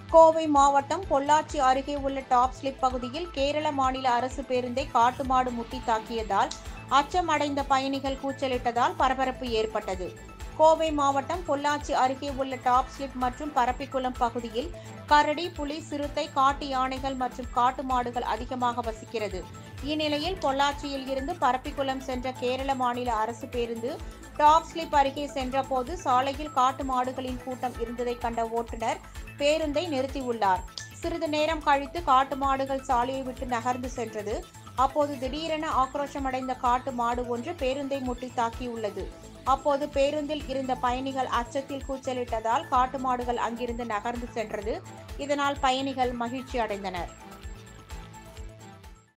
கோவை மாவட்டம் பொள்ளாச்சி அருகே உள்ள டாப் ஸ்லிப் பகுதியில் கேரள மாநில அரசு பேருந்தை காட்டுமாடு முட்டி தாக்கியதால் அச்சம் அடைந்த பயணிகள் கூச்சலிட்டதால் பரபரப்பு ஏற்பட்டது கோவை மாவட்டம் பொள்ளாச்சி அருகே உள்ள டாப் ஸ்லிப் மற்றும் பரப்பிக்குளம் பகுதியில் கரடி புலி சிறுத்தை காட்டு யானைகள் மற்றும் காட்டு மாடுகள் அதிகமாக வசிக்கிறது இந்நிலையில் பொள்ளாச்சியில் இருந்து பரப்பிக்குளம் சென்ற கேரள மாநில அரசு பேருந்து டாப் ஸ்லிப் அருகே சென்றபோது சாலையில் காட்டு மாடுகளின் கூட்டம் இருந்ததை கண்ட ஓட்டுநர் பேருந்தை நிறுத்தியுள்ளார் சிறிது நேரம் கழித்து காட்டு மாடுகள் சாலையை விட்டு நகர்ந்து சென்றது அப்போது திடீரென ஆக்ரோஷமடைந்த காட்டு மாடு ஒன்று பேருந்தை முட்டி தாக்கியுள்ளது அப்போது பேருந்தில் இருந்த பயணிகள் அச்சத்தில் கூச்சலிட்டதால் காட்டு மாடுகள் அங்கிருந்து நகர்ந்து சென்றது இதனால் பயணிகள் மகிழ்ச்சி அடைந்தனர்